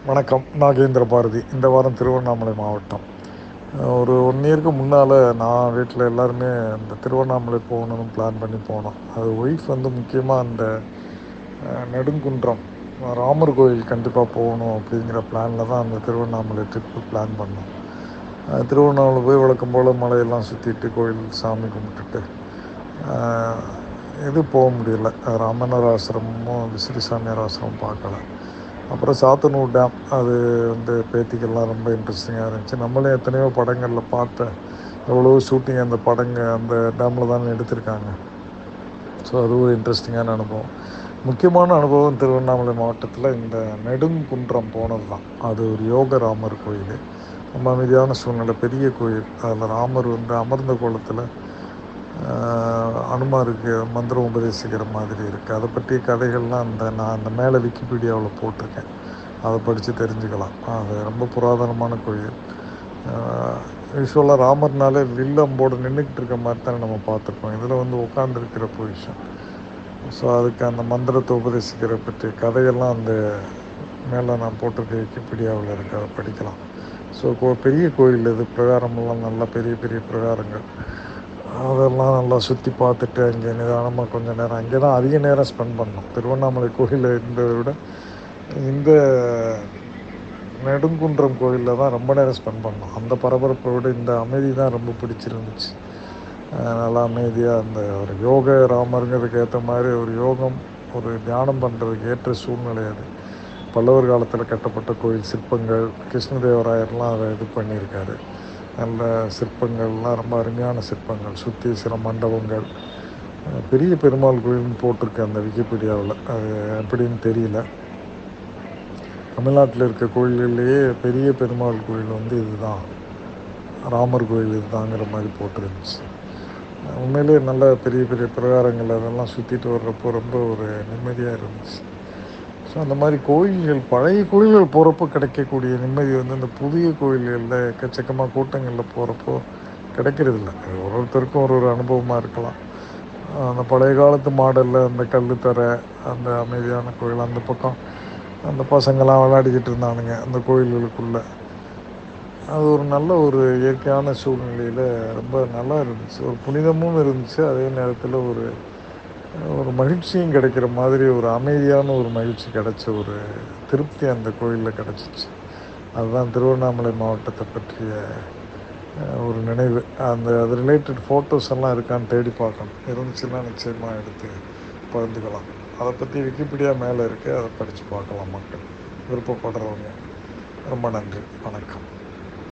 வணக்கம் நாகேந்திர பாரதி இந்த வாரம் திருவண்ணாமலை மாவட்டம் ஒரு ஒன் இயருக்கு முன்னால் நான் வீட்டில் எல்லாருமே இந்த திருவண்ணாமலை போகணும்னு பிளான் பண்ணி போனோம் அது ஒய்ஃப் வந்து முக்கியமாக அந்த அஹ், நெடுங்குன்றம் ராமர் கோயில் கண்டிப்பாக போகணும் அப்படிங்கிற பிளானில் தான் அந்த திருவண்ணாமலை ட்ரிப்பு பிளான் பண்ணோம் அஹ், திருவண்ணாமலை போய் வழக்கம் போல் மலையெல்லாம் சுற்றிட்டு கோயில் சாமி கும்பிட்டுட்டு அஹ், இது போக முடியல ராமனர் ஆசிரமமும் விசிறி சாமியார் ஆசிரமம் பார்க்கல அப்புறம் சாத்தனூர் டேம் அது வந்து பேத்திக்கெல்லாம் ரொம்ப இன்ட்ரெஸ்டிங்காக இருந்துச்சு நம்மளே எத்தனையோ படங்களில் பார்த்தேன் எவ்வளோ ஷூட்டிங் அந்த படங்க அந்த டேமில் தானே எடுத்திருக்காங்க ஸோ அது ஒரு இன்ட்ரெஸ்டிங்கான அனுபவம் முக்கியமான அனுபவம் திருவண்ணாமலை மாவட்டத்தில் இந்த நெடுங்குன்றம் போனது தான் அது ஒரு யோக ராமர் கோயில் ரொம்ப அமைதியான சூழ்நிலை பெரிய கோயில் அதில் ராமர் வந்து அமர்ந்த கோலத்தில் ஆஹ், அனுமாருக்கு மந்திரம் உபதேசிக்கிற மாதிரி இருக்குது அதை பற்றிய கதைகள்லாம் அந்த நான் அந்த மேலே விக்கிபீடியாவில் போட்டிருக்கேன் அதை படித்து தெரிஞ்சுக்கலாம் அது ரொம்ப புராதனமான கோயில் யூஸ்வலாக ராமர்னாலே வில்லம்போடு நின்றுக்கிட்டு இருக்க மாதிரி தானே நம்ம பார்த்துருப்போம் இதில் வந்து உட்காந்துருக்கிற பொசிஷன் ஸோ அதுக்கு அந்த மந்திரத்தை உபதேசிக்கிற பற்றிய கதையெல்லாம் அந்த மேலே நான் போட்டிருக்க விக்கிபீடியாவில் இருக்கு அதை படிக்கலாம் ஸோ கோ பெரிய கோயில் இது பிரகாரமெல்லாம் நல்லா பெரிய பெரிய பிரகாரங்கள் அதெல்லாம் நல்லா சுற்றி பார்த்துட்டு அங்கே நிதானமாக கொஞ்சம் நேரம் அங்கே தான் அதிக நேரம் ஸ்பெண்ட் பண்ணோம் திருவண்ணாமலை கோயிலில் இருந்ததை விட இந்த நெடுங்குன்றம் கோயிலில் தான் ரொம்ப நேரம் ஸ்பெண்ட் பண்ணோம் அந்த பரபரப்பை விட இந்த அமைதி தான் ரொம்ப பிடிச்சிருந்துச்சு அஹ் நல்லா அமைதியாக அந்த ஒரு யோக ராமருங்கிறதுக்கு ஏற்ற மாதிரி ஒரு யோகம் ஒரு தியானம் பண்ணுறதுக்கு ஏற்ற சூழ்நிலை அது பல்லவர் காலத்தில் கட்டப்பட்ட கோயில் சிற்பங்கள் கிருஷ்ணதேவராயர்லாம் அதை இது பண்ணியிருக்காரு நல்ல சிற்பங்கள்லாம் ரொம்ப அருமையான சிற்பங்கள் சுற்றி சில மண்டபங்கள் அஹ் பெரிய பெருமாள் கோயில்னு போட்டிருக்கு அந்த விக்கிபீடியாவில் அது எப்படின்னு தெரியல தமிழ்நாட்டில் இருக்க கோயில்கள்லேயே பெரிய பெருமாள் கோயில் வந்து இதுதான் ராமர் கோயில் இதுதாங்கிற மாதிரி போட்டிருந்துச்சு உண்மையிலேயே நல்ல பெரிய பெரிய பிரகாரங்கள் அதெல்லாம் சுற்றிட்டு வர்றப்போ ரொம்ப ஒரு நிம்மதியாக இருந்துச்சு ஸோ அந்த மாதிரி கோயில்கள் பழைய கோயில்கள் போகிறப்போ கிடைக்கக்கூடிய நிம்மதி வந்து இந்த புதிய கோயில்களில் எக்கச்சக்கமாக கூட்டங்களில் போகிறப்போ கிடைக்கிறதில்ல அது ஒரு ஒருத்தருக்கும் ஒரு ஒரு அனுபவமாக இருக்கலாம் அந்த பழைய காலத்து மாடலில் அந்த கல்லுத்தரை அந்த அமைதியான கோயில் அந்த பக்கம் அந்த பசங்கள்லாம் விளையாடிக்கிட்டு இருந்தானுங்க அந்த கோயில்களுக்குள்ளே அது ஒரு நல்ல ஒரு இயற்கையான சூழ்நிலையில் ரொம்ப நல்லா இருந்துச்சு ஒரு புனிதமும் இருந்துச்சு அதே நேரத்தில் ஒரு ஒரு மகிழ்ச்சியும் கிடைக்கிற மாதிரி ஒரு அமைதியான ஒரு மகிழ்ச்சி கிடைச்ச ஒரு திருப்தி அந்த கோயிலில் கிடச்சிச்சு அதுதான் திருவண்ணாமலை மாவட்டத்தை பற்றிய அஹ், ஒரு நினைவு அந்த அது ரிலேட்டட் ஃபோட்டோஸ் எல்லாம் இருக்கான்னு தேடி பார்க்கணும் இருந்துச்சுன்னா நிச்சயமாக எடுத்து பகிர்ந்துக்கலாம் அதை பற்றி விக்கிபீடியா மேலே இருக்குது அதை படித்து பார்க்கலாம் மக்கள் விருப்பப்படுறவங்க ரொம்ப நன்றி வணக்கம்